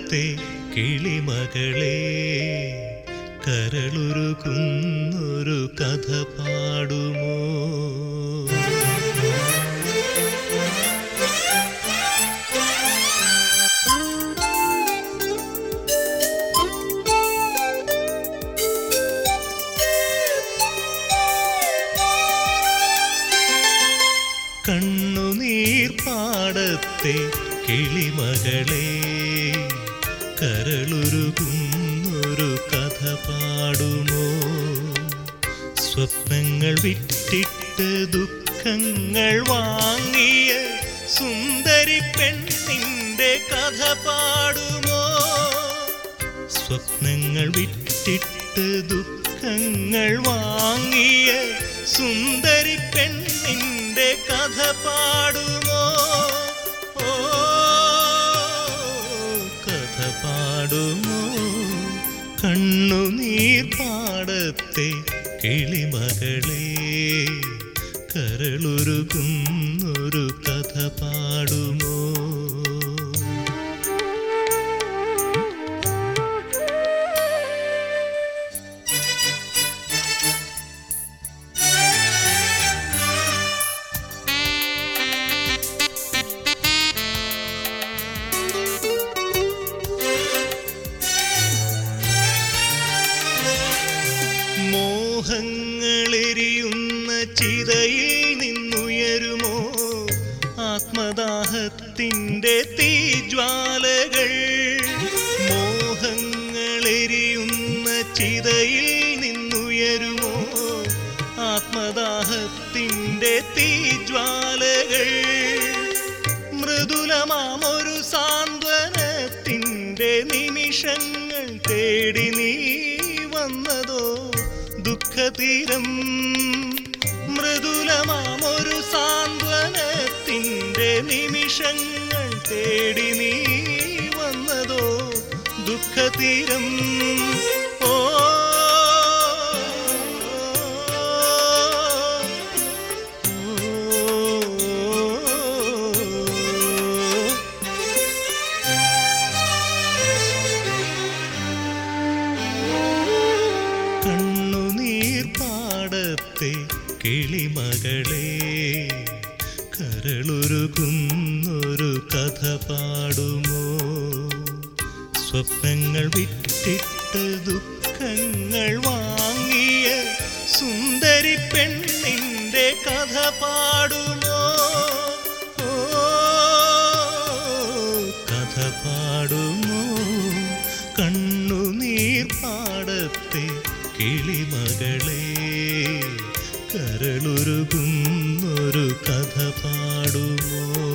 പാടത്തെ കിളിമകളെ കരളുരുകുന്നൊരു കഥ പാടുമോ കണ്ണുനീർ പാടത്തെ കിളിമകളെ കരളുരുകുന്നൊരു കഥ പാടുമോ സ്വപ്നങ്ങൾ വിട്ടിട്ട് ദുഃഖങ്ങൾ വാങ്ങിയ സുന്ദരി പെണ്ണിന്റെ കഥ പാടുമോ സ്വപ്നങ്ങൾ വിട്ടിട്ട് ദുഃഖങ്ങൾ വാങ്ങിയ സുന്ദരി പെണ്ണിന്റെ കഥ പാടുമോ ഓ കഥ പാടുമോ കണ്ണുനീർ പാടത്തെ കിളിമകളെ കരളുരുകുന്നൊരു കഥ പാടുമോ മോഹങ്ങളെരിയുന്ന ചിതയിൽ നിന്നുയരുമോ ആത്മദാഹത്തിൻ്റെ തീജ്വാലകൾ മോഹങ്ങളെരിയുന്ന ചിതയിൽ നിന്നുയരുമോ ആത്മദാഹത്തിൻ്റെ തീജ്വാലകൾ മൃദുലമാമൊരു സാന്ത്വനത്തിൻ്റെ നിമിഷങ്ങൾ തേടി നീ വന്നതോ ദുഃഖതീരം മൃദുലമാമൊരു സാന്ത്വനത്തിൻ്റെ നിമിഷങ്ങൾ തേടി നീ വന്നതോ ദുഃഖതീരം ഓ കണ്ണുനീർ പാടത്തെ കിളിമകളെ കരളുരുകുന്നൊരു കഥ പാടുമോ സ്വപ്നങ്ങൾ വിട്ടിട്ട് ദുഃഖങ്ങൾ വാങ്ങിയ സുന്ദരി പെണ്ണിന്റെ കഥ പാടുമോ ഓ കഥ പാടുമോ കണ്ണുനീർ പാടത്തെ കിളിമകളെ കരളുരുകുന്നൊരു കഥ പാടുമോ